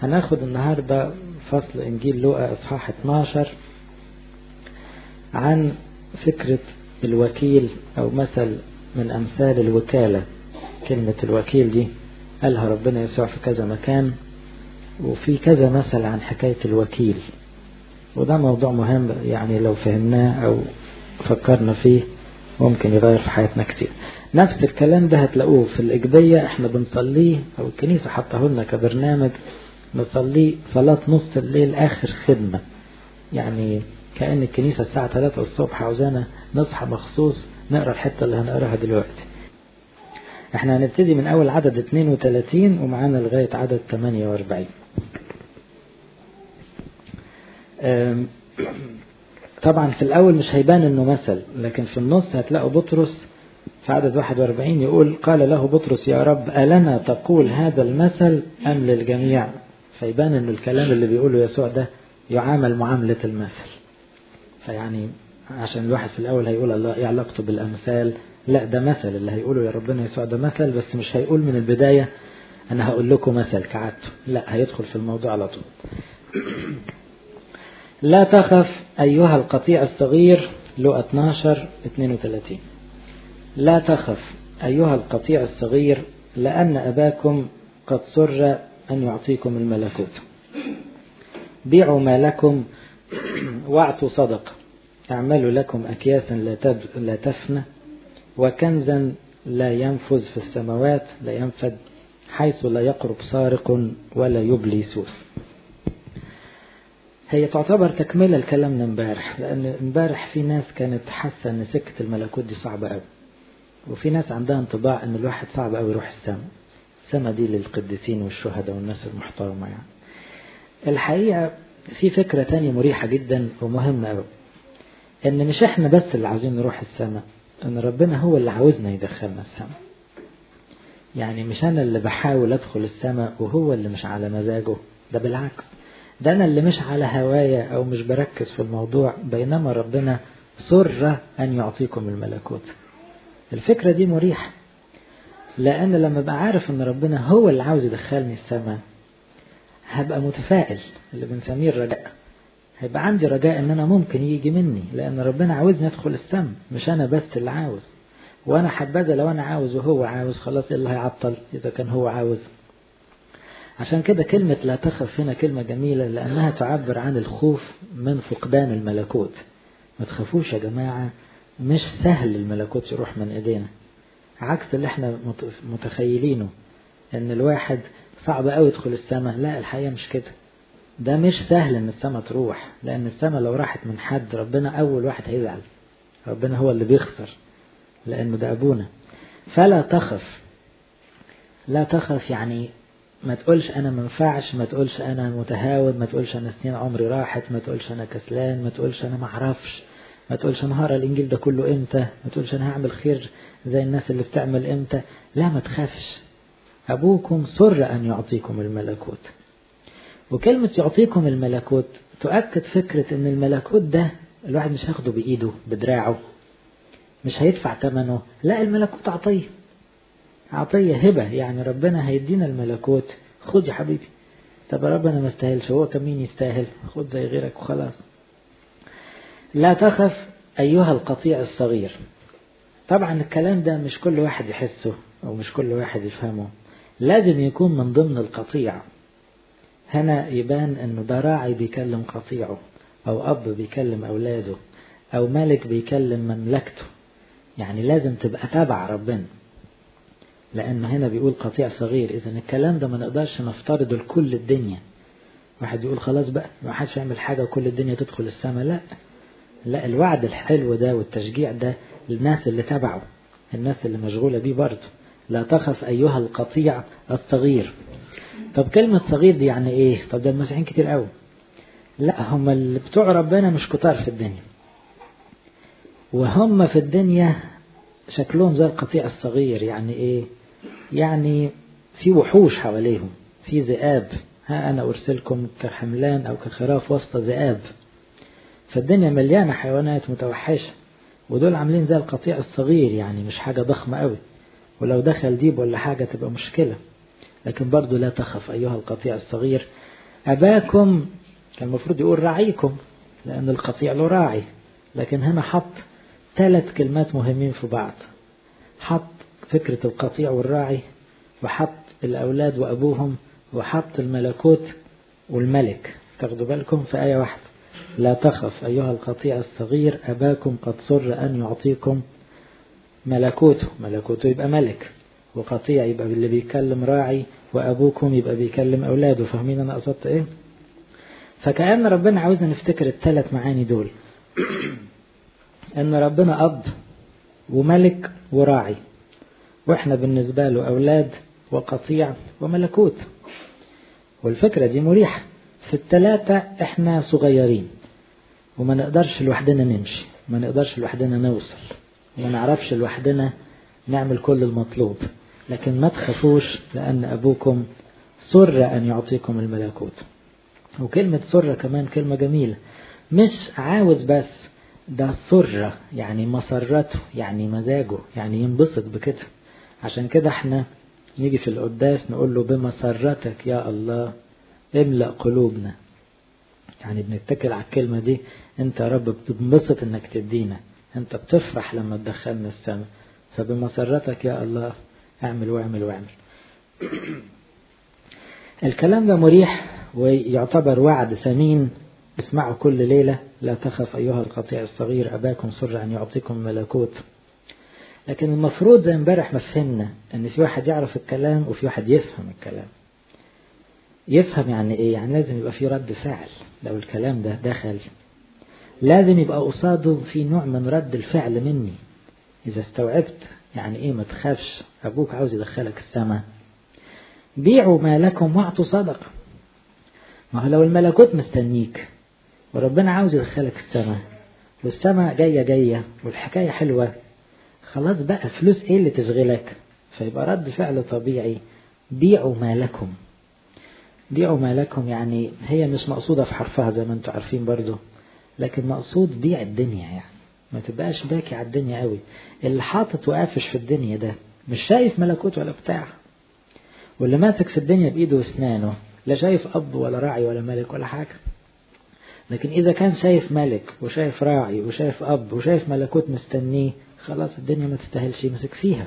هناخد النهاردة فصل إنجيل لوقا إصحاح 12 عن فكرة الوكيل أو مثل من أمثال الوكالة كلمة الوكيل دي قالها ربنا يسوع في كذا مكان وفي كذا مثل عن حكاية الوكيل وده موضوع مهم يعني لو فهمناه أو فكرنا فيه ممكن يغير في حياتنا كتير نفس الكلام ده هتلاقوه في الإجبية احنا بنصليه أو الكنيسة حطه لنا كبرنامج نصليه صلاة نص الليل آخر خدمة يعني كأن الكنيسة الساعة 3 الصبح عاوزانا نصحى مخصوص نقرا الحتة اللي هنقراها دلوقتي احنا هنبتدي من أول عدد 32 ومعانا لغاية عدد 48 طبعا في الأول مش هيبان إنه مثل لكن في النص هتلاقوا بطرس في عدد 41 يقول قال له بطرس يا رب ألنا تقول هذا المثل أم للجميع فيبان إنه الكلام اللي بيقوله يسوع ده يعامل معاملة المثل فيعني عشان الواحد في الأول هيقول الله ايه علاقته بالأمثال لا ده مثل اللي هيقوله يا ربنا يسوع ده مثل بس مش هيقول من البداية أنا هقول لكم مثل كعادته لا هيدخل في الموضوع على طول لا تخف أيها القطيع الصغير لو 12 32 لا تخف أيها القطيع الصغير لأن أباكم قد سر أن يعطيكم الملكوت بيعوا ما لكم واعطوا صدقة اعملوا لكم أكياسا لا, تب... لا تفنى وكنزا لا ينفذ في السماوات لا ينفد حيث لا يقرب سارق ولا يبلي سوس هي تعتبر تكملة لكلامنا امبارح لأن امبارح في ناس كانت حاسة إن سكة الملكوت دي صعبة قوي وفي ناس عندها انطباع إن الواحد صعب قوي يروح السماء السماء دي للقديسين والشهداء والناس المحترمة يعني الحقيقة في فكرة تانية مريحة جدا ومهمة قوي إن مش إحنا بس اللي عاوزين نروح السماء إن ربنا هو اللي عاوزنا يدخلنا السماء يعني مش أنا اللي بحاول أدخل السماء وهو اللي مش على مزاجه ده بالعكس ده أنا اللي مش على هوايا أو مش بركز في الموضوع بينما ربنا سر أن يعطيكم الملكوت الفكرة دي مريحة لأن لما بقى عارف أن ربنا هو اللي عاوز يدخلني السماء هبقى متفائل اللي بنسميه الرجاء هيبقى عندي رجاء ان انا ممكن يجي مني لان ربنا عاوزني ادخل السم مش انا بس اللي عاوز وانا حبذا لو انا عاوز وهو عاوز خلاص ايه اللي هيعطل اذا كان هو عاوز عشان كده كلمة لا تخف هنا كلمة جميلة لأنها تعبر عن الخوف من فقدان الملكوت ما تخافوش يا جماعة مش سهل الملكوت يروح من ايدينا عكس اللي احنا متخيلينه ان الواحد صعب قوي يدخل السماء لا الحقيقة مش كده ده مش سهل ان السماء تروح لان السماء لو راحت من حد ربنا اول واحد هيزعل ربنا هو اللي بيخسر لانه ده ابونا فلا تخف لا تخف يعني ما تقولش انا منفعش ما تقولش انا متهاون ما تقولش انا سنين عمري راحت ما تقولش انا كسلان ما تقولش انا معرفش ما تقولش انا هقرا الانجيل ده كله امتى ما تقولش انا هعمل خير زي الناس اللي بتعمل امتى لا ما تخافش ابوكم سر ان يعطيكم الملكوت وكلمة يعطيكم الملكوت تؤكد فكرة ان الملكوت ده الواحد مش هياخده بإيده بدراعه مش هيدفع ثمنه لا الملكوت عطية عطية هبة يعني ربنا هيدينا الملكوت خد يا حبيبي طب ربنا ما استاهلش هو كمين يستاهل خد زي غيرك وخلاص لا تخف أيها القطيع الصغير طبعا الكلام ده مش كل واحد يحسه أو مش كل واحد يفهمه لازم يكون من ضمن القطيع هنا يبان انه ده راعي بيكلم قطيعه او اب بيكلم اولاده او ملك بيكلم مملكته يعني لازم تبقى تابع ربنا لانه هنا بيقول قطيع صغير اذا الكلام ده ما نقدرش نفترضه لكل الدنيا واحد يقول خلاص بقى ما حدش يعمل حاجه وكل الدنيا تدخل السماء لا لا الوعد الحلو ده والتشجيع ده للناس اللي تبعه الناس اللي مشغوله بيه برضه لا تخف ايها القطيع الصغير طب كلمة صغير دي يعني ايه طب ده المسيحيين كتير قوي لا هم اللي بتوع ربنا مش كتار في الدنيا وهم في الدنيا شكلهم زي القطيع الصغير يعني ايه يعني في وحوش حواليهم في ذئاب ها انا ارسلكم كحملان او كخراف وسط ذئاب فالدنيا مليانة حيوانات متوحشة ودول عاملين زي القطيع الصغير يعني مش حاجة ضخمة قوي ولو دخل ديب ولا حاجة تبقى مشكلة لكن برضو لا تخف أيها القطيع الصغير أباكم كان المفروض يقول راعيكم لأن القطيع له راعي لكن هنا حط ثلاث كلمات مهمين في بعض حط فكرة القطيع والراعي وحط الأولاد وأبوهم وحط الملكوت والملك تاخدوا بالكم في آية واحدة لا تخف أيها القطيع الصغير أباكم قد سر أن يعطيكم ملكوته ملكوته يبقى ملك وقطيع يبقى اللي بيكلم راعي وأبوكم يبقى بيكلم أولاده فاهمين أنا قصدت إيه فكأن ربنا عاوزنا نفتكر الثلاث معاني دول أن ربنا أب وملك وراعي وإحنا بالنسبة له أولاد وقطيع وملكوت والفكرة دي مريحة في الثلاثة إحنا صغيرين وما نقدرش لوحدنا نمشي ما نقدرش لوحدنا نوصل وما نعرفش لوحدنا نعمل كل المطلوب لكن ما تخافوش لأن أبوكم سر أن يعطيكم الملكوت وكلمة سر كمان كلمة جميلة مش عاوز بس ده سر يعني مسرته يعني مزاجه يعني ينبسط بكده عشان كده احنا نيجي في القداس نقول له بمسرتك يا الله املأ قلوبنا يعني بنتكل على الكلمة دي انت يا رب بتنبسط انك تدينا انت بتفرح لما تدخلنا السماء فبمسرتك يا الله اعمل واعمل واعمل الكلام ده مريح ويعتبر وعد ثمين اسمعوا كل ليلة لا تخف أيها القطيع الصغير أباكم سر أن يعطيكم ملكوت لكن المفروض زي امبارح ما فهمنا ان في واحد يعرف الكلام وفي واحد يفهم الكلام يفهم يعني ايه يعني لازم يبقى في رد فعل لو الكلام ده دخل لازم يبقى قصاده في نوع من رد الفعل مني اذا استوعبت يعني ايه ما تخافش ابوك عاوز يدخلك السماء بيعوا مالكم واعطوا صدقة ما هو لو الملكوت مستنيك وربنا عاوز يدخلك السماء والسماء جاية جاية والحكاية حلوة خلاص بقى فلوس ايه اللي تشغلك فيبقى رد فعل طبيعي بيعوا مالكم بيعوا مالكم يعني هي مش مقصودة في حرفها زي ما انتم عارفين برضو لكن مقصود بيع الدنيا يعني ما تبقاش باكي على الدنيا قوي اللي حاطط وقافش في الدنيا ده مش شايف ملكوت ولا بتاع واللي ماسك في الدنيا بإيده واسنانه لا شايف أب ولا راعي ولا ملك ولا حاجة لكن إذا كان شايف ملك وشايف راعي وشايف أب وشايف ملكوت مستنيه خلاص الدنيا ما تستاهلش يمسك فيها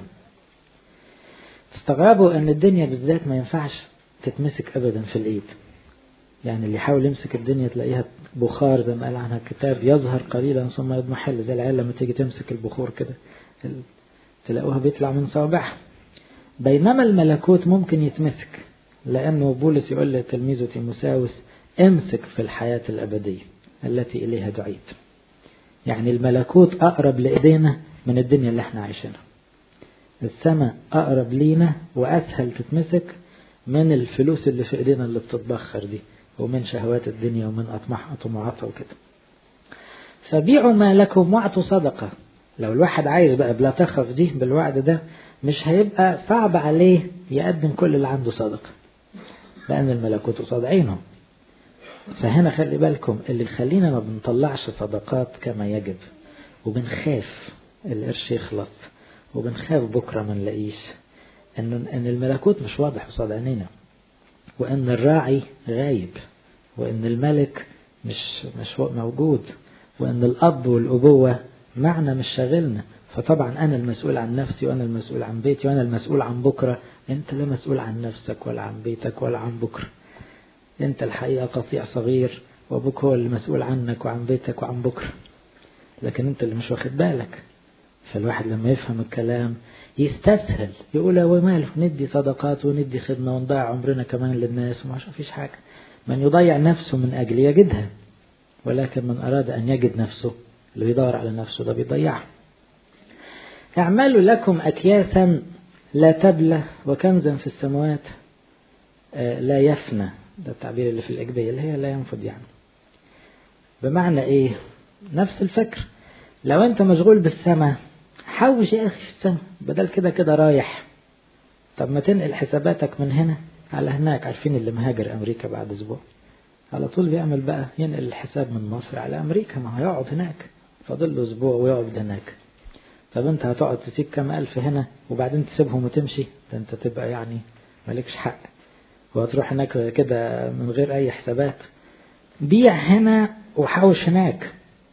تستغربوا ان الدنيا بالذات ما ينفعش تتمسك ابدا في الايد يعني اللي يحاول يمسك الدنيا تلاقيها بخار زي ما قال عنها الكتاب يظهر قليلا ثم يضمحل زي العيال لما تيجي تمسك البخور كده تلاقوها بيطلع من صوابعها بينما الملكوت ممكن يتمسك لأنه بولس يقول لتلميذه تيموساوس امسك في الحياة الأبدية التي إليها دعيت يعني الملكوت أقرب لإيدينا من الدنيا اللي احنا عايشينها السماء أقرب لينا وأسهل تتمسك من الفلوس اللي في إيدينا اللي بتتبخر دي ومن شهوات الدنيا ومن أطماع طموحاتها وكده فبيعوا ما لكم واعطوا صدقة لو الواحد عايز بقى بلا تخف دي بالوعد ده مش هيبقى صعب عليه يقدم كل اللي عنده صدقة لأن الملكوت قصاد عينه فهنا خلي بالكم اللي يخلينا ما بنطلعش صدقات كما يجب وبنخاف القرش يخلص وبنخاف بكرة ما نلاقيش إن إن الملكوت مش واضح قصاد عينينا وإن الراعي غايب وإن الملك مش مش موجود وإن الأب والأبوة معنى مش شاغلنا فطبعا أنا المسؤول عن نفسي وأنا المسؤول عن بيتي وأنا المسؤول عن بكرة أنت لا مسؤول عن نفسك ولا عن بيتك ولا عن بكرة أنت الحقيقة قطيع صغير وأبوك هو اللي مسؤول عنك وعن بيتك وعن بكرة لكن أنت اللي مش واخد بالك فالواحد لما يفهم الكلام يستسهل يقول هو ماله ندي صدقات وندي خدمة ونضيع عمرنا كمان للناس وما فيش حاجة من يضيع نفسه من أجل يجدها ولكن من أراد أن يجد نفسه اللي يدور على نفسه ده بيضيعها اعملوا لكم أكياسا لا تبلى وكنزا في السماوات لا يفنى ده التعبير اللي في الإجبية اللي هي لا ينفد يعني بمعنى إيه نفس الفكر لو أنت مشغول بالسماء حوش يا أخي في السماء بدل كده كده رايح طب ما تنقل حساباتك من هنا على هناك عارفين اللي مهاجر أمريكا بعد أسبوع على طول بيعمل بقى ينقل الحساب من مصر على أمريكا ما هيقعد هناك فاضل له أسبوع ويقعد هناك طب أنت هتقعد تسيب كام ألف هنا وبعدين تسيبهم وتمشي ده أنت تبقى يعني مالكش حق وهتروح هناك كده من غير أي حسابات بيع هنا وحوش هناك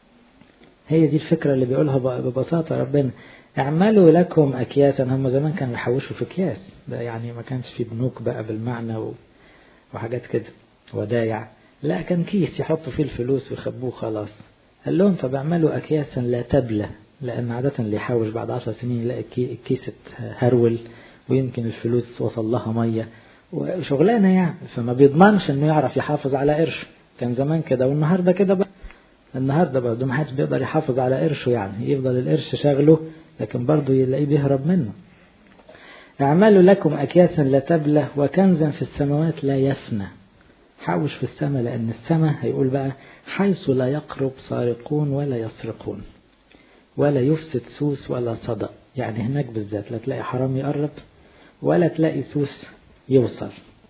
هي دي الفكرة اللي بيقولها ببساطة ربنا اعملوا لكم أكياسا هم زمان كانوا يحوشوا في أكياس ده يعني ما كانش في بنوك بقى بالمعنى و... وحاجات كده ودايع لا كان كيس يحطوا فيه الفلوس ويخبوه خلاص قال لهم طب اعملوا أكياسا لا تبلى لأن عادة اللي يحوش بعد عشر سنين يلاقي الكيس هرول ويمكن الفلوس وصل لها مية وشغلانة يعني فما بيضمنش انه يعرف يحافظ على قرش كان زمان كده والنهارده كده بقى النهارده برضه ما حدش بيقدر يحافظ على قرشه يعني يفضل القرش شاغله لكن برضه يلاقيه بيهرب منه اعملوا لكم اكياسا لا تبلى وكنزا في السماوات لا يفنى حوش في السماء لان السماء هيقول بقى حيث لا يقرب سارقون ولا يسرقون ولا يفسد سوس ولا صدى يعني هناك بالذات لا تلاقي حرام يقرب ولا تلاقي سوس يوصل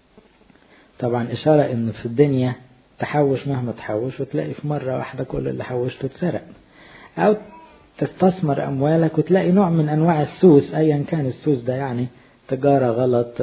طبعا إشارة إن في الدنيا تحوش مهما تحوش وتلاقي في مرة واحدة كل اللي حوشته اتسرق أو تستثمر أموالك وتلاقي نوع من أنواع السوس أيا كان السوس ده يعني تجارة غلط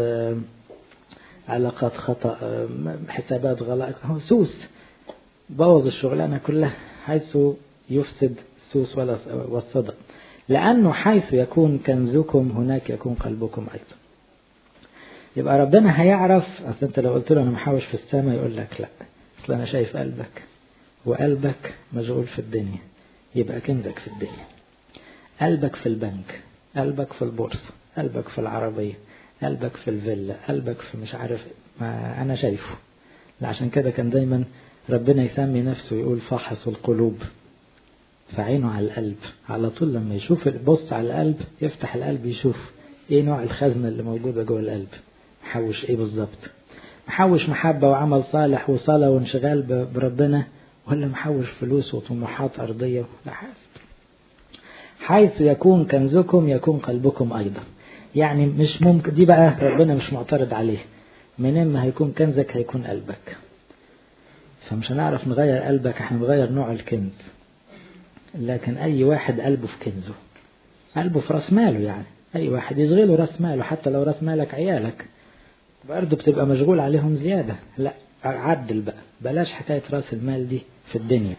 علاقات خطأ حسابات غلط هو سوس بوظ الشغلانة كلها حيث يفسد السوس ولا والصدق لأنه حيث يكون كنزكم هناك يكون قلبكم أيضا يبقى ربنا هيعرف أصل أنت لو قلت له أنا محوش في السماء يقول لك لا أصل أنا شايف قلبك وقلبك مشغول في الدنيا يبقى كنزك في الدنيا قلبك في البنك قلبك في البورصة قلبك في العربية قلبك في الفيلا قلبك في مش عارف ما أنا شايفه عشان كده كان دايما ربنا يسمي نفسه يقول فحص القلوب فعينه على القلب على طول لما يشوف بص على القلب يفتح القلب يشوف ايه نوع الخزنة اللي موجودة جوه القلب محوش ايه بالظبط محوش محبة وعمل صالح وصلاة وانشغال بربنا ولا محوش فلوس وطموحات أرضية لا حاسب حيث يكون كنزكم يكون قلبكم أيضا يعني مش ممكن دي بقى ربنا مش معترض عليه منين ما هيكون كنزك هيكون قلبك فمش هنعرف نغير قلبك احنا نغير نوع الكنز لكن أي واحد قلبه في كنزه قلبه في راس ماله يعني أي واحد يشغله راس ماله حتى لو راس مالك عيالك برضه بتبقى مشغول عليهم زيادة لا عدل بقى بلاش حكاية راس المال دي في الدنيا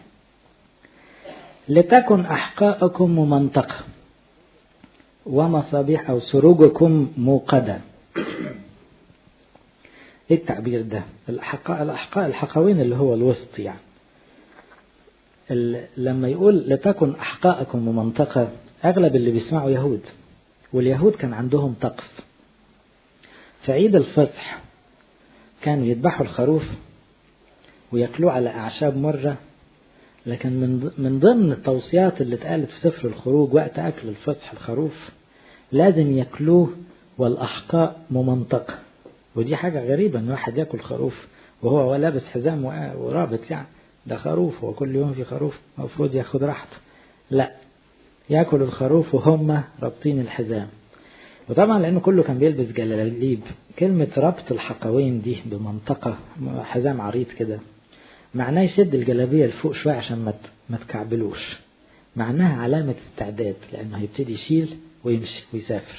لتكن أحقاءكم ممنطقة ومصابيح أو سروجكم موقدة ايه التعبير ده الأحقاء الأحقاء الحقوين اللي هو الوسط يعني لما يقول لتكن أحقاءكم ممنطقة أغلب اللي بيسمعوا يهود واليهود كان عندهم طقس في عيد الفصح كانوا يذبحوا الخروف وياكلوه على أعشاب مرة لكن من من ضمن التوصيات اللي اتقالت في سفر الخروج وقت أكل الفصح الخروف لازم ياكلوه والأحقاء ممنطقة ودي حاجة غريبة إن واحد ياكل خروف وهو لابس حزام ورابط يعني ده خروف هو كل يوم في خروف المفروض ياخد راحته لا ياكل الخروف وهم رابطين الحزام وطبعا لانه كله كان بيلبس جلاليب كلمة ربط الحقوين دي بمنطقة حزام عريض كده معناه يشد الجلابية لفوق شوية عشان ما ما تكعبلوش معناها علامة استعداد لأنه هيبتدي يشيل ويمشي ويسافر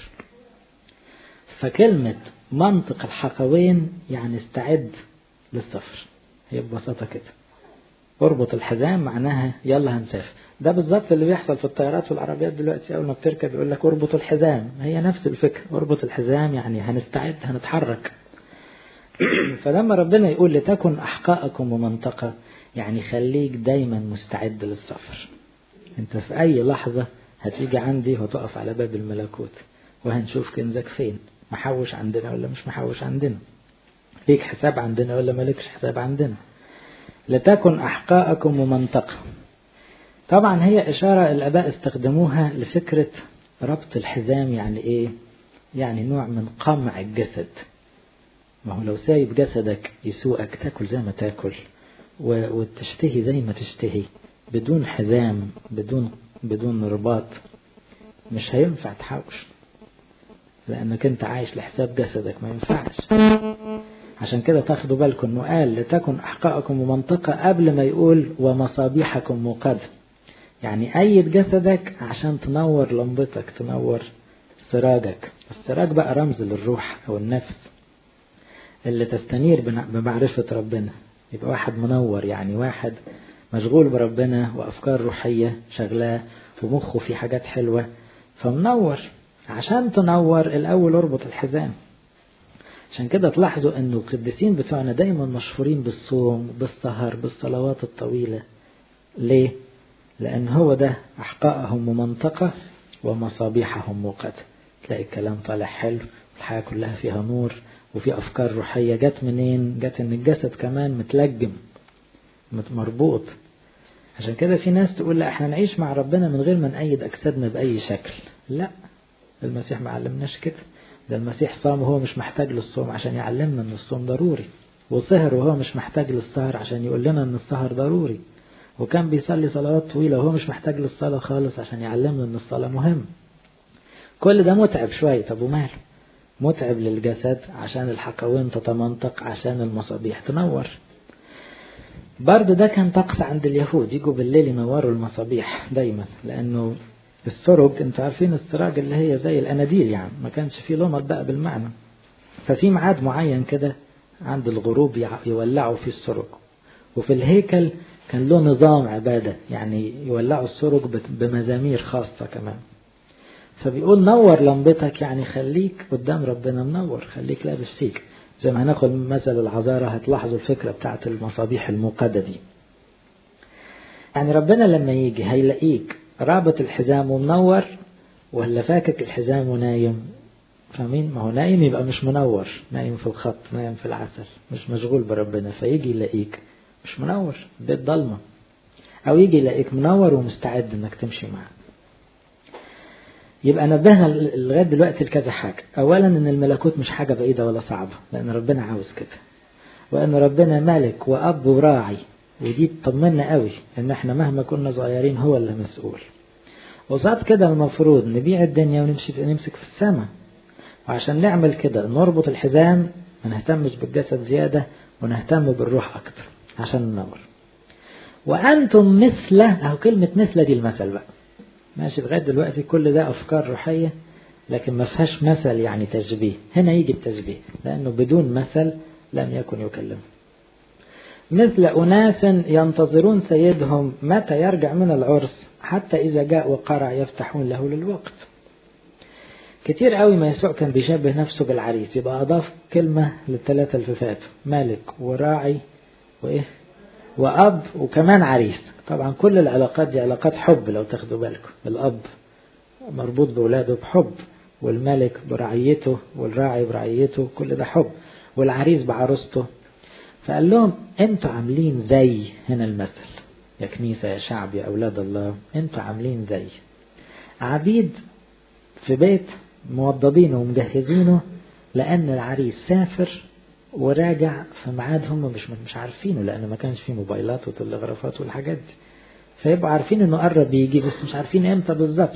فكلمة منطق الحقوين يعني استعد للسفر هي ببساطة كده اربط الحزام معناها يلا هنسافر ده بالظبط اللي بيحصل في الطيارات والعربيات دلوقتي اول ما بتركب يقول لك اربط الحزام هي نفس الفكره اربط الحزام يعني هنستعد هنتحرك فلما ربنا يقول لتكن احقاءكم ومنطقه يعني خليك دايما مستعد للسفر انت في اي لحظه هتيجي عندي وتقف على باب الملكوت وهنشوف كنزك فين محوش عندنا ولا مش محوش عندنا ليك حساب عندنا ولا مالكش حساب عندنا لتكن أحقاءكم ممنطقة طبعا هي إشارة الآباء استخدموها لفكرة ربط الحزام يعني إيه يعني نوع من قمع الجسد ما هو لو سايب جسدك يسوقك تاكل زي ما تاكل وتشتهي زي ما تشتهي بدون حزام بدون بدون رباط مش هينفع تحوش لأنك أنت عايش لحساب جسدك ما ينفعش عشان كده تاخدوا بالكم انه قال لتكن احقاءكم ومنطقة قبل ما يقول ومصابيحكم موقدة يعني أيد جسدك عشان تنور لمبتك تنور سراجك السراج بقى رمز للروح أو النفس اللي تستنير بمعرفة ربنا يبقى واحد منور يعني واحد مشغول بربنا وأفكار روحية شغلاه ومخه في حاجات حلوة فمنور عشان تنور الأول اربط الحزام عشان كده تلاحظوا أنه القديسين بتوعنا دايما مشهورين بالصوم بالسهر بالصلوات الطويلة ليه؟ لأن هو ده أحقائهم ممنطقة ومصابيحهم موقتة تلاقي الكلام طالع حلو الحياة كلها فيها نور وفي أفكار روحية جت منين؟ جت إن الجسد كمان متلجم مربوط عشان كده في ناس تقول لا احنا نعيش مع ربنا من غير ما نأيد أجسادنا بأي شكل لا المسيح ما علمناش كده ده المسيح صام وهو مش محتاج للصوم عشان يعلمنا ان الصوم ضروري وسهر وهو مش محتاج للسهر عشان يقول لنا ان السهر ضروري وكان بيصلي صلوات طويلة وهو مش محتاج للصلاة خالص عشان يعلمنا ان الصلاة مهم كل ده متعب شوية طب وماله متعب للجسد عشان الحكوين تتمنطق عشان المصابيح تنور برضه ده كان طقس عند اليهود يجوا بالليل ينوروا المصابيح دايما لانه السرج انتوا عارفين السراج اللي هي زي الاناديل يعني ما كانش فيه لمط بقى بالمعنى ففي ميعاد معين كده عند الغروب يولعوا فيه السرج وفي الهيكل كان له نظام عبادة يعني يولعوا السرج بمزامير خاصة كمان فبيقول نور لمبتك يعني خليك قدام ربنا منور خليك لابس شيك زي ما هناخد مثل العذارة هتلاحظوا الفكرة بتاعت المصابيح الموقدة دي يعني ربنا لما يجي هيلاقيك رابط الحزام ومنور ولا فاكك الحزام ونايم فاهمين ما هو نايم يبقى مش منور نايم في الخط نايم في العسل مش مشغول بربنا فيجي يلاقيك مش منور بيت ضلمة أو يجي يلاقيك منور ومستعد إنك تمشي معاه يبقى نبهنا لغاية دلوقتي لكذا حاجة أولا إن الملكوت مش حاجة بعيدة ولا صعبة لأن ربنا عاوز كده وإن ربنا ملك وأب وراعي ودي تطمنا قوي إن إحنا مهما كنا صغيرين هو اللي مسؤول وصعد كده المفروض نبيع الدنيا ونمشي نمسك في السماء وعشان نعمل كده نربط الحزام ما نهتمش بالجسد زيادة ونهتم بالروح أكتر عشان ننور وأنتم مثل أهو كلمة مثل دي المثل بقى ماشي لغاية دلوقتي كل ده أفكار روحية لكن ما فيهاش مثل يعني تشبيه هنا يجي التشبيه لأنه بدون مثل لم يكن يكلم مثل أناس ينتظرون سيدهم متى يرجع من العرس حتى إذا جاء وقرع يفتحون له للوقت كتير قوي ما يسوع كان بيشبه نفسه بالعريس يبقى أضاف كلمة للثلاثة اللي فاتوا مالك وراعي وإيه وأب وكمان عريس طبعا كل العلاقات دي علاقات حب لو تاخدوا بالكم الأب مربوط بولاده بحب والملك برعيته والراعي برعيته كل ده حب والعريس بعروسته فقال لهم انتوا عاملين زي هنا المثل يا كنيسة يا شعب يا أولاد الله انتوا عاملين زي عبيد في بيت موضبينه ومجهزينه لأن العريس سافر وراجع في ميعاد هم مش مش عارفينه لأن ما كانش فيه موبايلات وتلغرافات والحاجات دي فيبقوا عارفين إنه قرب يجي بس مش عارفين إمتى بالظبط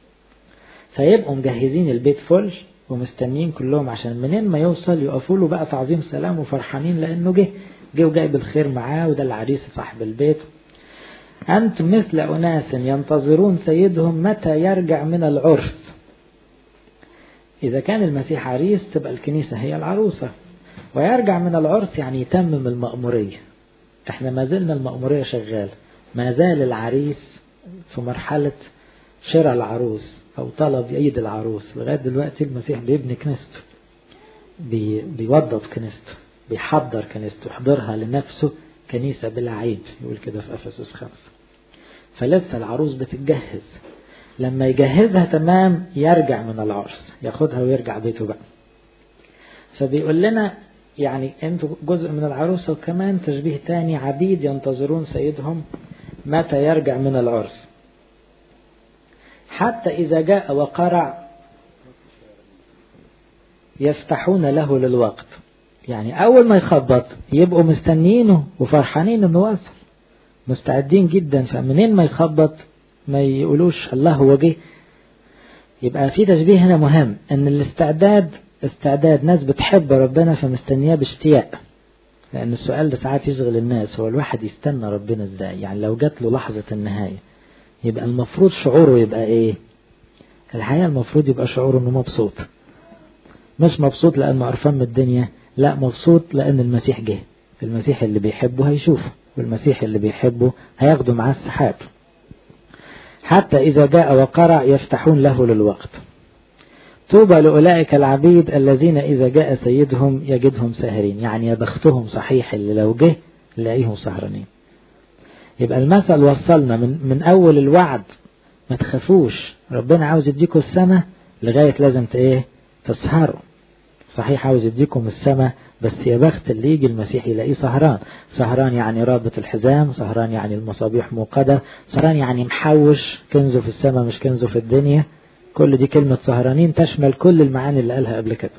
فيبقوا مجهزين البيت فل ومستنيين كلهم عشان منين ما يوصل يقفوا له بقى تعظيم سلام وفرحانين لأنه جه جه وجايب الخير معاه وده العريس صاحب البيت أنتم مثل أناس ينتظرون سيدهم متى يرجع من العرس إذا كان المسيح عريس تبقى الكنيسة هي العروسة ويرجع من العرس يعني يتمم المأمورية احنا ما زلنا المأمورية شغالة ما زال العريس في مرحلة شراء العروس أو طلب يأيد العروس لغاية دلوقتي المسيح بيبني كنيسته بي بيوظف كنيسته بيحضر كنيسته يحضرها لنفسه كنيسة بلا عيب يقول كده في أفسس خمسة فلسه العروس بتتجهز لما يجهزها تمام يرجع من العرس ياخدها ويرجع بيته بقى فبيقول لنا يعني انتوا جزء من العروسة وكمان تشبيه تاني عبيد ينتظرون سيدهم متى يرجع من العرس حتى إذا جاء وقرع يفتحون له للوقت يعني أول ما يخبط يبقوا مستنيينه وفرحانين إنه وصل مستعدين جدا فمنين ما يخبط ما يقولوش الله هو جه يبقى في تشبيه هنا مهم ان الاستعداد استعداد ناس بتحب ربنا فمستنياه باشتياق لان السؤال ده ساعات يشغل الناس هو الواحد يستنى ربنا ازاي يعني لو جات له لحظة النهاية يبقى المفروض شعوره يبقى ايه الحقيقة المفروض يبقى شعوره انه مبسوط مش مبسوط لانه قرفان من الدنيا لا مبسوط لأن المسيح جه المسيح اللي بيحبه هيشوفه والمسيح اللي بيحبه هياخده معاه السحاب حتى إذا جاء وقرع يفتحون له للوقت طوبى لأولئك العبيد الذين إذا جاء سيدهم يجدهم ساهرين يعني يا بختهم صحيح اللي لو جه نلاقيهم سهرانين يبقى المثل وصلنا من, من أول الوعد ما تخافوش ربنا عاوز يديكم السماء لغاية لازم ايه تسهروا صحيح عاوز يديكم السماء بس يا بخت اللي يجي المسيح يلاقيه سهران سهران يعني رابط الحزام سهران يعني المصابيح موقدة سهران يعني محوش كنزه في السماء مش كنزه في الدنيا كل دي كلمة سهرانين تشمل كل المعاني اللي قالها قبل كده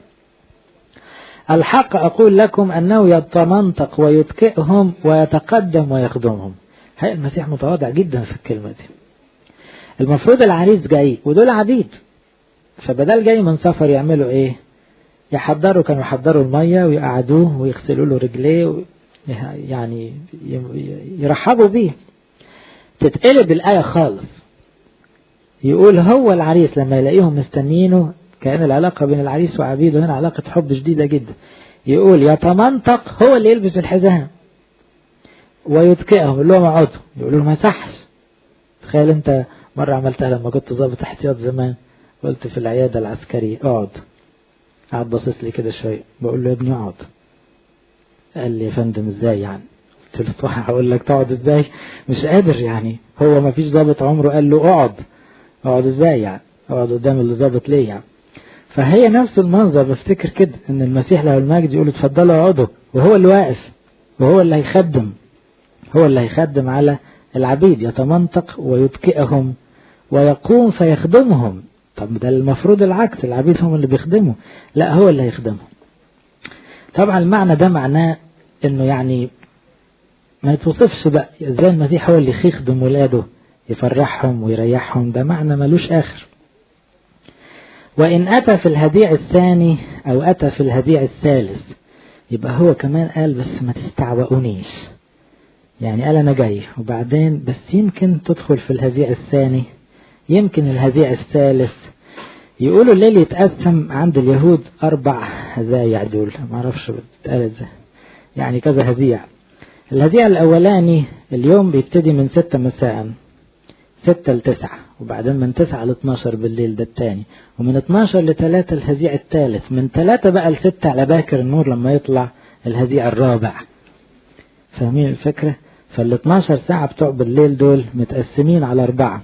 الحق أقول لكم أنه يتمنطق ويتكئهم ويتقدم ويخدمهم هاي المسيح متواضع جدا في الكلمة دي المفروض العريس جاي ودول عبيد فبدل جاي من سفر يعملوا ايه يحضروا كانوا يحضروا المية ويقعدوه ويغسلوا له رجليه يعني يرحبوا بيه تتقلب الآية خالص يقول هو العريس لما يلاقيهم مستنينه كأن العلاقة بين العريس وعبيده هنا علاقة حب شديدة جدا يقول يتمنطق هو اللي يلبس الحزام ويتكئهم يقول لهم اقعدوا يقولوا له ما صحش تخيل انت مرة عملتها لما كنت ضابط احتياط زمان قلت في العيادة العسكرية اقعد قعد باصص لي كده شوية بقول له يا ابني اقعد قال لي يا فندم ازاي يعني قلت له طبعا هقول لك تقعد ازاي مش قادر يعني هو ما فيش ضابط عمره قال له اقعد اقعد ازاي يعني اقعد قدام اللي ضابط ليه يعني فهي نفس المنظر بفتكر كده ان المسيح له المجد يقول اتفضلوا اقعدوا وهو اللي واقف وهو اللي هيخدم هو اللي هيخدم على العبيد يتمنطق ويتكئهم ويقوم فيخدمهم طب ده المفروض العكس العبيد هم اللي بيخدموا لا هو اللي هيخدمهم طبعا المعنى ده معناه انه يعني ما يتوصفش بقى ازاي المسيح هو اللي يخدم ولاده يفرحهم ويريحهم ده معنى ملوش اخر وان اتى في الهديع الثاني او اتى في الهديع الثالث يبقى هو كمان قال بس ما تستعوقونيش يعني قال انا جاي وبعدين بس يمكن تدخل في الهزيع الثاني يمكن الهزيع الثالث يقولوا الليل يتقسم عند اليهود اربع هزايع دول ما اعرفش بتتقال ازاي يعني كذا هزيع الهزيع الاولاني اليوم بيبتدي من ستة مساء ستة لتسعة وبعدين من تسعة ل 12 بالليل ده التاني ومن 12 ل 3 الهزيع الثالث من 3 بقى ل 6 على باكر النور لما يطلع الهزيع الرابع فاهمين الفكرة فال 12 ساعة بتوع بالليل دول متقسمين على أربعة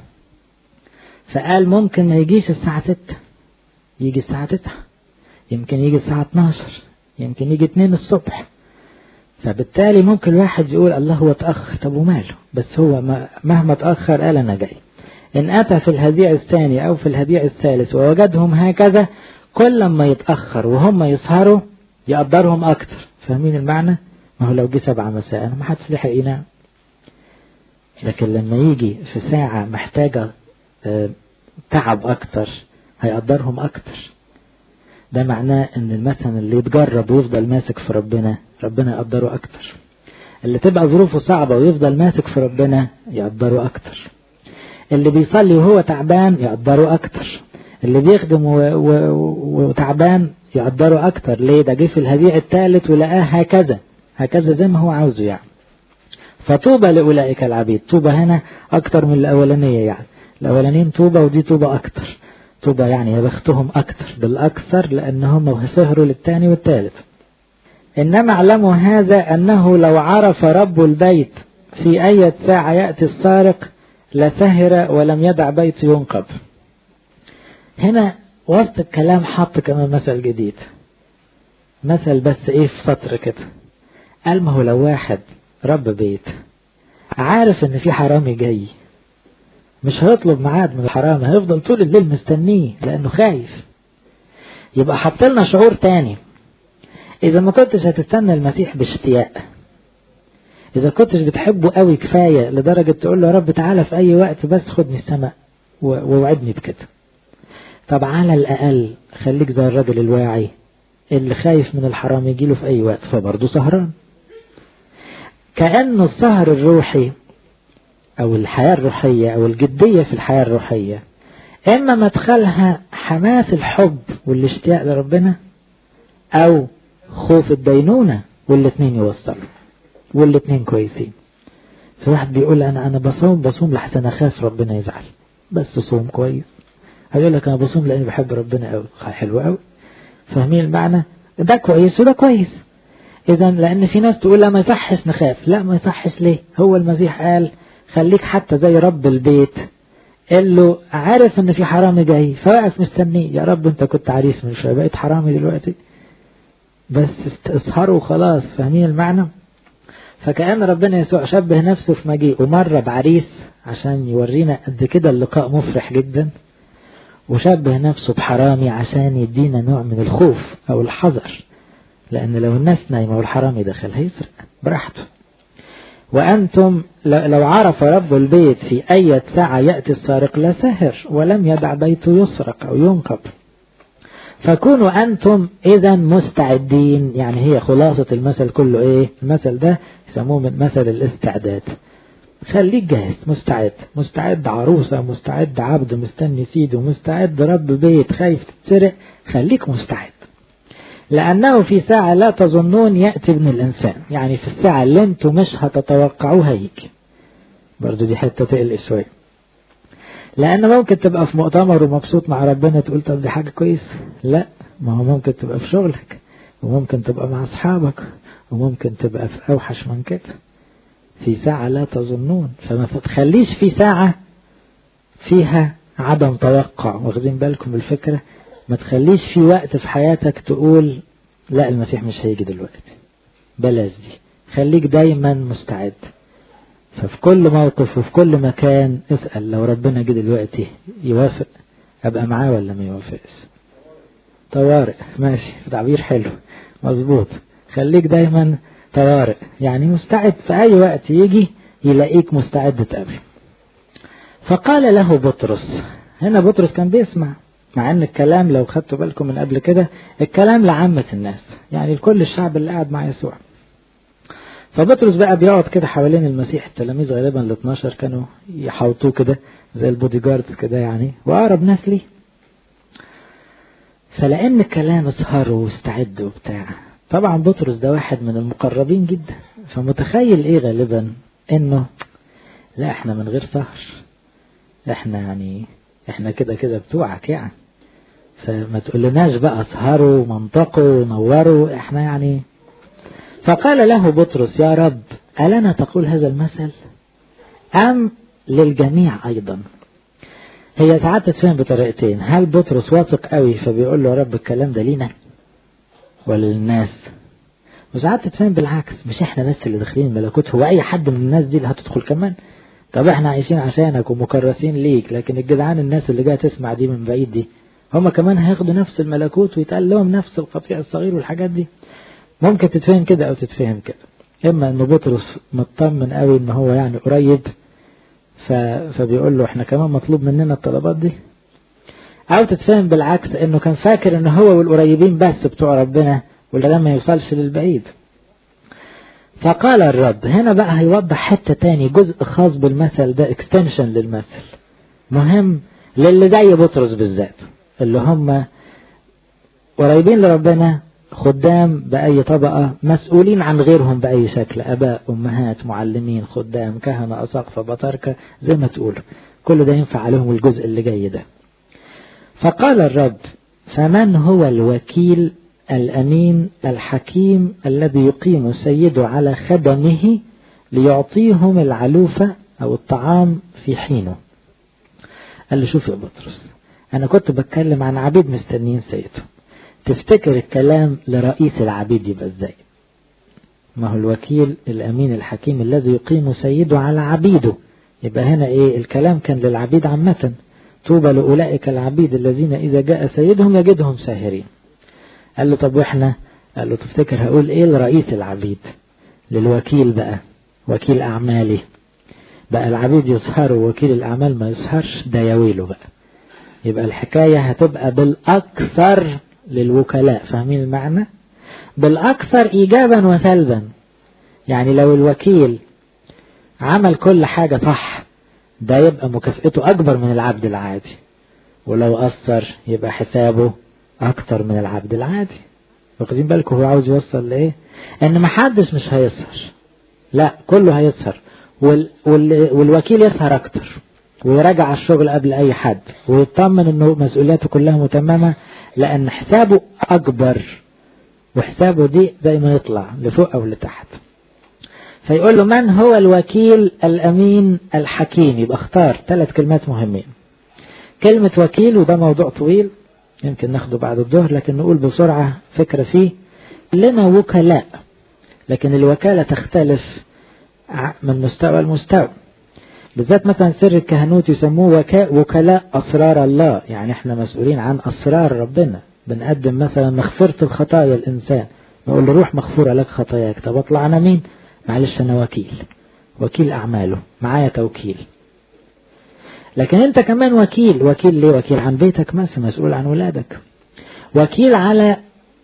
فقال ممكن ما يجيش الساعة 6 يجي الساعة 9 يمكن يجي الساعة 12 يمكن يجي 2 الصبح فبالتالي ممكن الواحد يقول الله هو اتأخر طب وماله بس هو مهما اتأخر قال أنا جاي إن أتى في الهديع الثاني أو في الهديع الثالث ووجدهم هكذا كل ما يتأخر وهم يسهروا يقدرهم أكتر فاهمين المعنى؟ ما هو لو جه سبعة مساء ما حدش لحق ينام لكن لما يجي في ساعة محتاجة تعب أكتر هيقدرهم أكتر ده معناه ان مثلا اللي يتجرب ويفضل ماسك في ربنا ربنا يقدره اكتر اللي تبقى ظروفه صعبة ويفضل ماسك في ربنا يقدره اكتر اللي بيصلي وهو تعبان يقدره اكتر اللي بيخدم وتعبان يقدره اكتر ليه ده جه في الهديع الثالث ولقاه هكذا هكذا زي ما هو عاوزه يعني فطوبى لأولئك العبيد طوبى هنا أكتر من الأولانية يعني الأولانيين طوبى ودي طوبى أكتر طوبى يعني يا بختهم أكتر بالأكثر لأنهم سهروا للثاني والثالث إنما اعلموا هذا أنه لو عرف رب البيت في أي ساعة يأتي السارق لسهر ولم يدع بيت ينقب هنا وسط الكلام حط كمان مثل جديد مثل بس ايه في سطر كده قال ما هو لو واحد رب بيت عارف ان في حرامي جاي مش هيطلب ميعاد من الحرامي هيفضل طول الليل مستنيه لانه خايف يبقى حط لنا شعور تاني اذا ما كنتش هتستنى المسيح باشتياق اذا كنتش بتحبه قوي كفاية لدرجة تقول له يا رب تعالى في اي وقت بس خدني السماء ووعدني بكده طب على الاقل خليك زي الراجل الواعي اللي خايف من الحرام يجيله في اي وقت فبرضه سهران كأنه السهر الروحي أو الحياة الروحية أو الجدية في الحياة الروحية إما مدخلها حماس الحب والاشتياق لربنا أو خوف الدينونة والاتنين يوصلوا والاتنين كويسين في واحد بيقول انا انا بصوم بصوم لحسن اخاف ربنا يزعل بس صوم كويس هيقول لك انا بصوم لاني بحب ربنا قوي حلو قوي فاهمين المعنى ده كويس وده كويس اذا لان في ناس تقول لا ما يصحش نخاف لا ما يصحش ليه هو المسيح قال خليك حتى زي رب البيت قال له عارف ان في حرامي جاي فواقف مستنيه يا رب انت كنت عريس من شويه بقيت حرامي دلوقتي بس اسهروا وخلاص فاهمين المعنى فكأن ربنا يسوع شبه نفسه في مجيئه مرة بعريس عشان يورينا قد كده اللقاء مفرح جدا وشبه نفسه بحرامي عشان يدينا نوع من الخوف أو الحذر لأن لو الناس نايمة والحرامي دخل هيسرق براحته وأنتم لو عرف رب البيت في أي ساعة يأتي السارق لسهر ولم يدع بيته يسرق أو ينقب فكونوا أنتم إذا مستعدين يعني هي خلاصة المثل كله إيه المثل ده يسموه من مثل الاستعداد خليك جاهز مستعد مستعد عروسة مستعد عبد مستني سيده مستعد رب بيت خايف تتسرق خليك مستعد لأنه في ساعة لا تظنون يأتي ابن الإنسان يعني في الساعة اللي انتم مش هتتوقعوها يجي برضو دي حتة تقلق شوية لأن ممكن تبقى في مؤتمر ومبسوط مع ربنا تقول طب دي حاجة كويس لا ما هو ممكن تبقى في شغلك وممكن تبقى مع أصحابك وممكن تبقى في أوحش من كده في ساعة لا تظنون فما تخليش في ساعة فيها عدم توقع واخدين بالكم بالفكرة ما تخليش في وقت في حياتك تقول لا المسيح مش هيجي دلوقتي بلاش دي خليك دايما مستعد ففي كل موقف وفي كل مكان اسأل لو ربنا جه دلوقتي يوافق أبقى معاه ولا ما يوافقش طوارئ ماشي تعبير حلو مظبوط خليك دايما طوارئ يعني مستعد في أي وقت يجي يلاقيك مستعد تقابله فقال له بطرس هنا بطرس كان بيسمع مع ان الكلام لو خدتوا بالكم من قبل كده الكلام لعامة الناس يعني لكل الشعب اللي قاعد مع يسوع فبطرس بقى بيقعد كده حوالين المسيح التلاميذ غالبا ال 12 كانوا يحوطوه كده زي البودي جارد كده يعني واقرب ناس ليه فلان الكلام اسهروا واستعدوا وبتاع طبعا بطرس ده واحد من المقربين جدا فمتخيل ايه غالبا انه لا احنا من غير سهر احنا يعني احنا كده كده بتوعك يعني فما تقولناش بقى اسهروا ومنطقوا ونوروا احنا يعني فقال له بطرس يا رب ألنا تقول هذا المثل أم للجميع أيضا هي ساعات تتفهم بطريقتين هل بطرس واثق قوي فبيقول له يا رب الكلام ده لينا ولا للناس وساعات تتفهم بالعكس مش احنا بس اللي داخلين الملكوت هو اي حد من الناس دي اللي هتدخل كمان طب احنا عايشين عشانك ومكرسين ليك لكن الجدعان الناس اللي جايه تسمع دي من بعيد دي هم كمان هياخدوا نفس الملكوت ويتقال لهم نفس القطيع الصغير والحاجات دي ممكن تتفهم كده او تتفهم كده اما ان بطرس مطمن قوي ان هو يعني قريب ف... فبيقول له احنا كمان مطلوب مننا الطلبات دي او تتفهم بالعكس انه كان فاكر ان هو والقريبين بس بتوع ربنا واللي ما يوصلش للبعيد فقال الرب هنا بقى هيوضح حتة تاني جزء خاص بالمثل ده اكستنشن للمثل مهم للي زي بطرس بالذات اللي هم قريبين لربنا خدام بأي طبقة مسؤولين عن غيرهم بأي شكل أباء أمهات معلمين خدام كهنة أساقفة بطاركة زي ما تقول كل ده ينفع عليهم الجزء اللي جاي ده فقال الرب فمن هو الوكيل الأمين الحكيم الذي يقيم سيده على خدمه ليعطيهم العلوفة أو الطعام في حينه قال له شوف يا بطرس أنا كنت بتكلم عن عبيد مستنين سيده تفتكر الكلام لرئيس العبيد يبقى ازاي ما هو الوكيل الأمين الحكيم الذي يقيم سيده على عبيده يبقى هنا ايه الكلام كان للعبيد عامة طوبى لأولئك العبيد الذين إذا جاء سيدهم يجدهم ساهرين قال له طب واحنا قال له تفتكر هقول ايه لرئيس العبيد للوكيل بقى وكيل أعمالي بقى العبيد يسهروا وكيل الأعمال ما يسهرش ده يويله بقى يبقى الحكاية هتبقى بالأكثر للوكلاء فاهمين المعنى بالأكثر إيجابا وسلبا يعني لو الوكيل عمل كل حاجة صح ده يبقى مكافئته أكبر من العبد العادي ولو أثر يبقى حسابه أكتر من العبد العادي واخدين بالكم هو عاوز يوصل لايه ان محدش مش هيسهر لا كله هيسهر وال... وال... والوكيل يسهر اكتر ويراجع الشغل قبل اي حد ويطمن انه مسؤولياته كلها متممه لان حسابه اكبر وحسابه دي زي ما يطلع لفوق او لتحت فيقول له من هو الوكيل الامين الحكيم يبقى اختار ثلاث كلمات مهمين كلمة وكيل وده موضوع طويل يمكن ناخده بعد الظهر لكن نقول بسرعة فكرة فيه لنا وكلاء لكن الوكالة تختلف من مستوى لمستوى بالذات مثلا سر الكهنوت يسموه وكاء وكلاء أسرار الله يعني احنا مسؤولين عن أسرار ربنا بنقدم مثلا مغفرة الخطايا الإنسان نقول له روح مغفورة لك خطاياك طب اطلع أنا مين معلش أنا وكيل وكيل أعماله معايا توكيل لكن أنت كمان وكيل وكيل ليه وكيل عن بيتك مثلا مسؤول عن ولادك وكيل على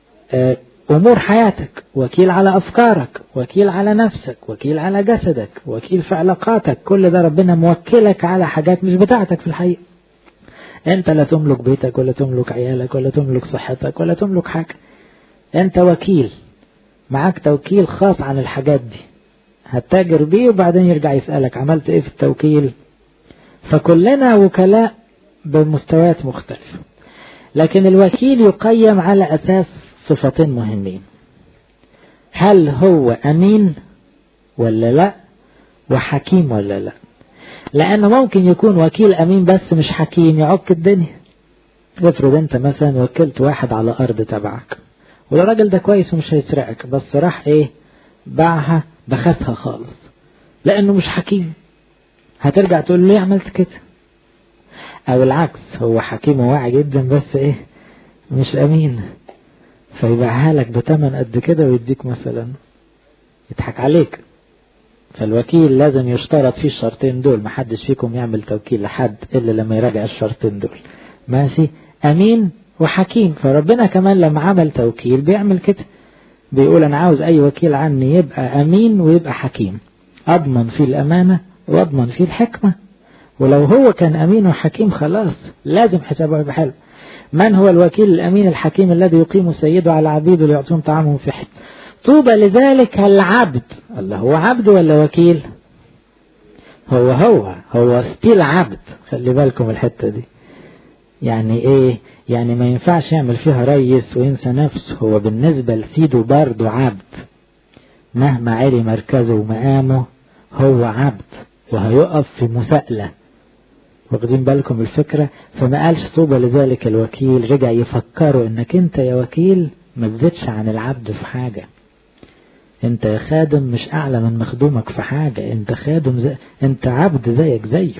أمور حياتك وكيل على أفكارك وكيل على نفسك وكيل على جسدك وكيل في علاقاتك كل ده ربنا موكلك على حاجات مش بتاعتك في الحقيقة أنت لا تملك بيتك ولا تملك عيالك ولا تملك صحتك ولا تملك حاجة أنت وكيل معاك توكيل خاص عن الحاجات دي هتتاجر بيه وبعدين يرجع يسألك عملت ايه في التوكيل فكلنا وكلاء بمستويات مختلفة لكن الوكيل يقيم على أساس صفتين مهمين هل هو أمين ولا لا وحكيم ولا لا لأنه ممكن يكون وكيل أمين بس مش حكيم يعك الدنيا افرض انت مثلا وكلت واحد على أرض تبعك والراجل ده كويس ومش هيسرقك بس راح ايه باعها بخسها خالص لأنه مش حكيم هترجع تقول له ليه عملت كده أو العكس هو حكيم وواعي جدا بس ايه مش أمين فيبيعها لك بتمن قد كده ويديك مثلا يضحك عليك فالوكيل لازم يشترط فيه الشرطين دول محدش فيكم يعمل توكيل لحد إلا لما يراجع الشرطين دول ماشي أمين وحكيم فربنا كمان لما عمل توكيل بيعمل كده بيقول أنا عاوز أي وكيل عني يبقى أمين ويبقى حكيم أضمن فيه الأمانة وأضمن فيه الحكمة ولو هو كان أمين وحكيم خلاص لازم حسابه يبقى حلو من هو الوكيل الأمين الحكيم الذي يقيم سيده على عبيده ليعطيهم طعامهم في حل طوبى لذلك العبد الله هو عبد ولا وكيل هو هو هو ستيل عبد خلي بالكم الحتة دي يعني ايه يعني ما ينفعش يعمل فيها ريس وينسى نفسه هو بالنسبة لسيده برضه عبد مهما عري مركزه ومقامه هو عبد وهيقف في مساءلة واخدين بالكم الفكرة فما قالش طوبى لذلك الوكيل رجع يفكروا انك انت يا وكيل ما تزيدش عن العبد في حاجة انت يا خادم مش اعلى من مخدومك في حاجة انت خادم زي انت عبد زيك زيه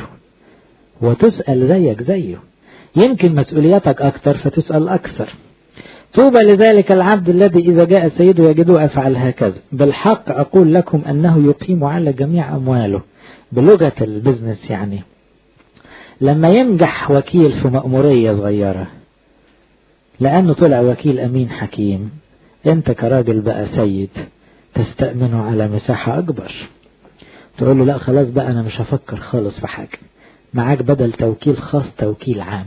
وتسأل زيك زيه يمكن مسؤولياتك اكتر فتسأل اكثر طوبى لذلك العبد الذي إذا جاء سيده يجده أفعل هكذا بالحق أقول لكم أنه يقيم على جميع أمواله بلغة البزنس يعني لما ينجح وكيل في مأمورية صغيرة لأنه طلع وكيل أمين حكيم أنت كراجل بقى سيد تستأمنه على مساحة أكبر تقول له لا خلاص بقى أنا مش هفكر خالص في حاجة معاك بدل توكيل خاص توكيل عام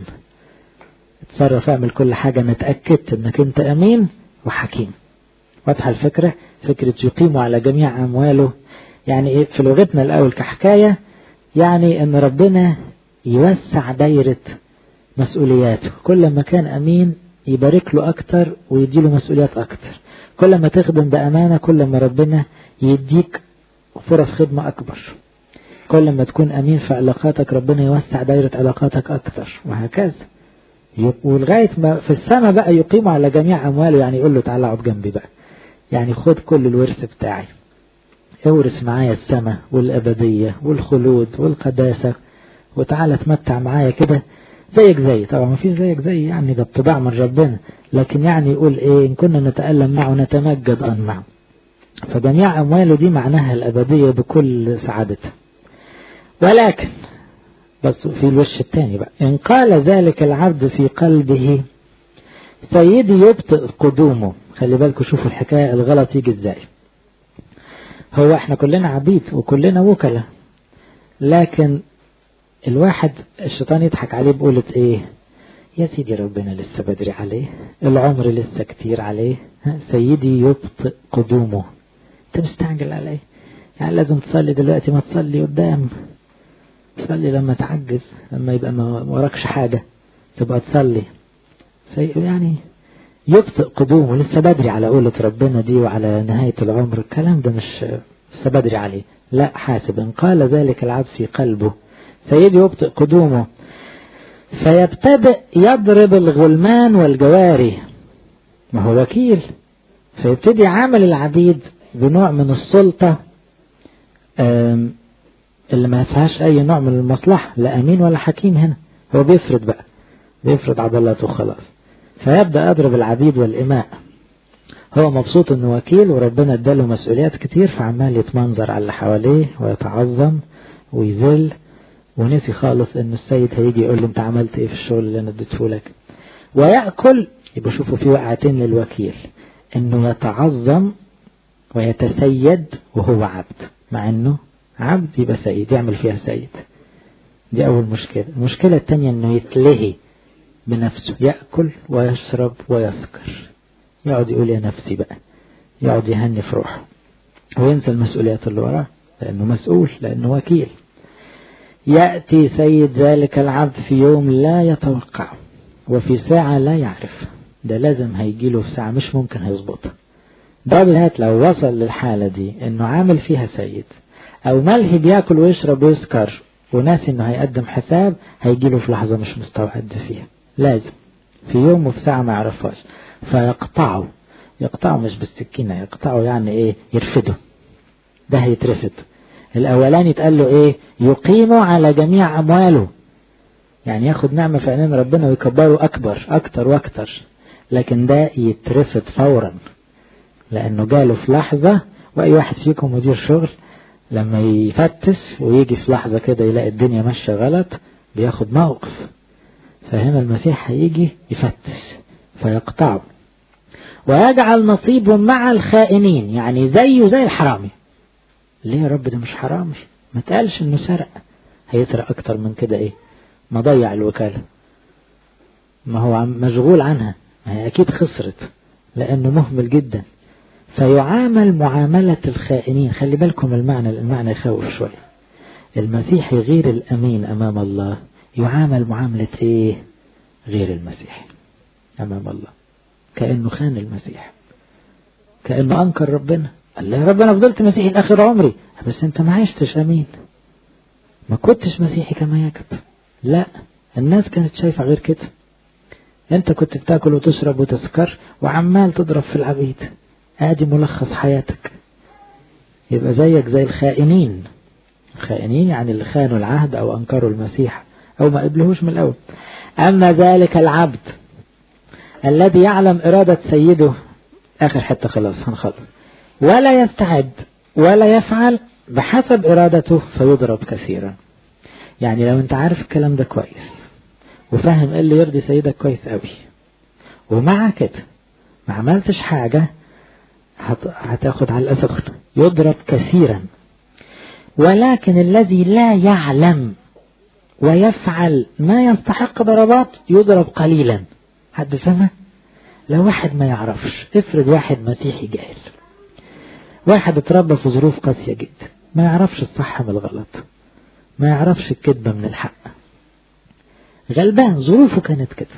اتصرف اعمل كل حاجة نتأكد انك انت امين وحكيم واضحة الفكرة فكرة يقيم على جميع امواله يعني ايه في لغتنا الاول كحكاية يعني ان ربنا يوسع دايرة مسؤولياته كل ما كان امين يبارك له اكتر ويديله مسؤوليات اكتر كل ما تخدم بامانة كل ما ربنا يديك فرص خدمة اكبر كل ما تكون امين في علاقاتك ربنا يوسع دايرة علاقاتك اكتر وهكذا ولغاية ما في السماء بقى يقيم على جميع أمواله يعني يقول له تعالى اقعد جنبي بقى يعني خد كل الورث بتاعي اورث معايا السماء والأبدية والخلود والقداسة وتعالى اتمتع معايا كده زيك زي طبعا ما فيش زيك زي يعني ده اتباع من ربنا لكن يعني يقول ايه ان كنا نتألم معه نتمجد أن معه فجميع أمواله دي معناها الأبدية بكل سعادتها ولكن بس في الوش الثاني بقى إن قال ذلك العبد في قلبه سيدي يبطئ قدومه خلي بالكم شوفوا الحكاية الغلط يجي ازاي هو احنا كلنا عبيد وكلنا وكلاء لكن الواحد الشيطان يضحك عليه بقولة ايه يا سيدي ربنا لسه بدري عليه العمر لسه كتير عليه سيدي يبطئ قدومه انت مستعجل عليه يعني لازم تصلي دلوقتي ما تصلي قدام تصلي لما تعجز لما يبقى ما وراكش حاجة تبقى تصلي يعني يبطئ قدومه لسه بدري على قولة ربنا دي وعلى نهاية العمر الكلام ده مش لسه بدري عليه لا حاسب إن قال ذلك العبد في قلبه سيدي يبطئ قدومه فيبتدئ يضرب الغلمان والجواري ما هو وكيل فيبتدي عامل العبيد بنوع من السلطة اللي ما فيهاش أي نوع من المصلحة لا أمين ولا حكيم هنا هو بيفرض بقى بيفرض عضلاته خلاص فيبدأ يضرب العبيد والإماء هو مبسوط انه وكيل وربنا اداله مسؤوليات كتير فعمال يتمنظر على اللي حواليه ويتعظم ويذل ونسي خالص ان السيد هيجي يقول له انت عملت ايه في الشغل اللي انا اديته لك ويأكل يبقى شوفوا في وقعتين للوكيل انه يتعظم ويتسيد وهو عبد مع انه عبد يبقى سيد يعمل فيها سيد دي اول مشكلة المشكلة التانية انه يتلهي بنفسه يأكل ويشرب ويسكر يقعد يقول يا نفسي بقى يقعد يهني في روحه وينسى المسؤوليات اللي وراه لأنه مسؤول لأنه وكيل يأتي سيد ذلك العبد في يوم لا يتوقع وفي ساعة لا يعرف ده لازم هيجيله في ساعة مش ممكن هيظبطها ده بالهات لو وصل للحالة دي انه عامل فيها سيد او ملهي بياكل ويشرب ويسكر وناسي انه هيقدم حساب هيجيله في لحظة مش مستوعد فيها لازم في يوم وفي ساعة ما يعرفهاش فيقطعه يقطعه مش بالسكينة يقطعه يعني ايه يرفده ده هيترفد الاولاني يتقال له ايه يقيمه على جميع امواله يعني ياخد نعمة في عينين ربنا ويكبره اكبر اكتر واكتر لكن ده يترفد فورا لانه جاله في لحظة واي واحد فيكم مدير شغل لما يفتش ويجي في لحظة كده يلاقي الدنيا ماشية غلط بياخد موقف فهنا المسيح هيجي يفتش فيقطعه ويجعل نصيبه مع الخائنين يعني زيه زي الحرامي ليه يا رب ده مش حرامي ما تقالش انه سرق هيسرق اكتر من كده ايه ما ضيع الوكالة ما هو مشغول عنها ما هي اكيد خسرت لانه مهمل جدا فيعامل معاملة الخائنين خلي بالكم المعنى المعنى يخوف شوية المسيح غير الامين امام الله يعامل معاملة ايه غير المسيح امام الله كأنه خان المسيح كأنه انكر ربنا قال له يا رب انا فضلت مسيحي لاخر عمري بس انت ما عشتش امين ما كنتش مسيحي كما يجب لا الناس كانت شايفة غير كده انت كنت بتاكل وتشرب وتسكر وعمال تضرب في العبيد ادي ملخص حياتك يبقى زيك زي الخائنين الخائنين يعني اللي خانوا العهد او انكروا المسيح او ما قبلهوش من الاول اما ذلك العبد الذي يعلم ارادة سيده اخر حتة خلاص هنخلص ولا يستعد ولا يفعل بحسب ارادته فيضرب كثيرا يعني لو انت عارف الكلام ده كويس وفاهم ايه اللي يرضي سيدك كويس قوي ومع كده ما عملتش حاجة هتاخد على الأسف يضرب كثيرا ولكن الذي لا يعلم ويفعل ما يستحق ضربات يضرب قليلا حد فهمه لو واحد ما يعرفش افرض واحد مسيحي جاهل واحد اتربى في ظروف قاسية جدا ما يعرفش الصح من الغلط ما يعرفش الكذبة من الحق غلبان ظروفه كانت كده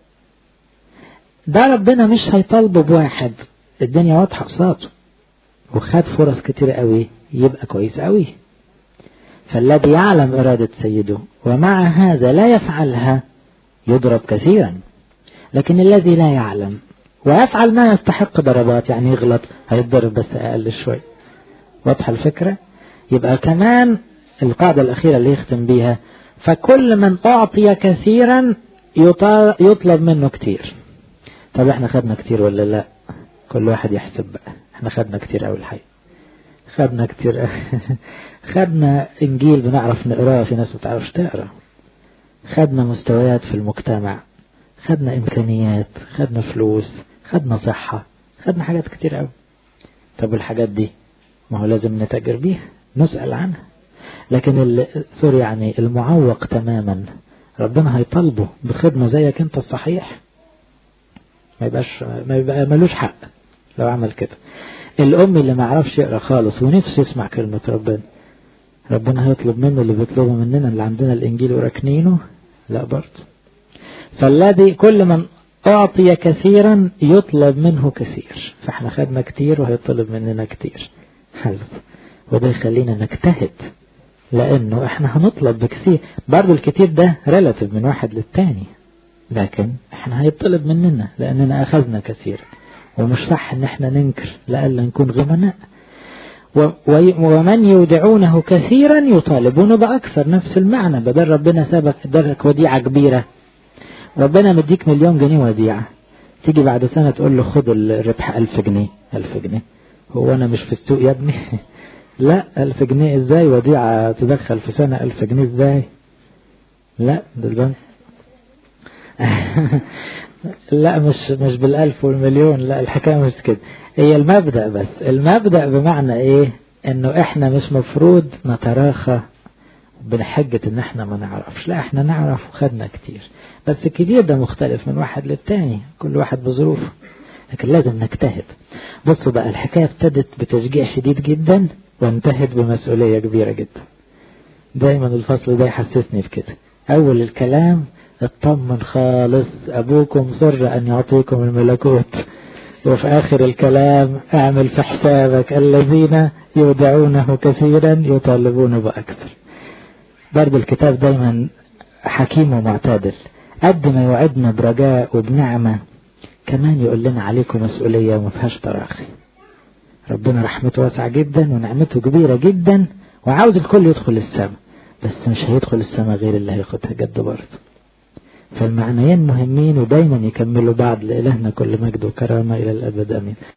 ده ربنا مش هيطالبه بواحد الدنيا واضحة قصاده وخد فرص كتير قوي يبقى كويس قوي فالذي يعلم إرادة سيده ومع هذا لا يفعلها يضرب كثيرا لكن الذي لا يعلم ويفعل ما يستحق ضربات يعني يغلط هيتضرب بس أقل شوي واضحة الفكرة يبقى كمان القاعدة الأخيرة اللي يختم بيها فكل من أعطي كثيرا يطلب منه كتير طب احنا خدنا كتير ولا لا كل واحد يحسب بقى احنا خدنا كتير أول حاجة خدنا كتير خدنا انجيل بنعرف نقراه في ناس ما بتعرفش تقرا خدنا مستويات في المجتمع خدنا امكانيات خدنا فلوس خدنا صحة خدنا حاجات كتير قوي طب الحاجات دي ما هو لازم نتاجر بيها نسأل عنها لكن سوري يعني المعوق تماما ربنا هيطالبه بخدمة زيك انت الصحيح ما يبقاش ما يبقى ملوش حق لو عمل كده الأم اللي ما عرفش يقرأ خالص ونفسه يسمع كلمة ربنا ربنا هيطلب منه اللي بيطلبه مننا اللي عندنا الإنجيل وراكنينه لا برضه فالذي كل من أعطي كثيرا يطلب منه كثير فاحنا خدنا كتير وهيطلب مننا كتير حلو وده يخلينا نجتهد لأنه احنا هنطلب بكثير برضه الكتير ده ريلاتيف من واحد للتاني لكن احنا هيطلب مننا لأننا أخذنا كثير ومش صح ان احنا ننكر لألا نكون غمناء ومن يودعونه كثيرا يطالبون بأكثر نفس المعنى بدل ربنا سبق ادالك وديعة كبيرة ربنا مديك مليون جنيه وديعة تيجي بعد سنة تقول له خد الربح ألف جنيه ألف جنيه هو أنا مش في السوق يا ابني لا ألف جنيه ازاي وديعة تدخل في سنة ألف جنيه ازاي لا ده البنك لا مش مش بالألف والمليون لا الحكاية مش كده هي المبدأ بس المبدأ بمعنى ايه انه احنا مش مفروض نتراخى بحجة ان احنا ما نعرفش لا احنا نعرف وخدنا كتير بس الكتير ده مختلف من واحد للتاني كل واحد بظروفه لكن لازم نجتهد بصوا بقى الحكاية ابتدت بتشجيع شديد جدا وانتهت بمسؤولية كبيرة جدا دايما الفصل ده يحسسني بكده اول الكلام اطمن خالص ابوكم سر ان يعطيكم الملكوت وفي اخر الكلام اعمل في حسابك الذين يودعونه كثيرا يطالبون باكثر برضو الكتاب دايما حكيم ومعتدل قد ما يوعدنا برجاء وبنعمة كمان يقول لنا عليكم مسؤولية وما فيهاش تراخي ربنا رحمته واسعة جدا ونعمته كبيرة جدا وعاوز الكل يدخل السماء بس مش هيدخل السماء غير اللي هياخدها جد برضه فالمعنيين مهمين ودايما يكملوا بعض لإلهنا كل مجد وكرامة إلى الأبد أمين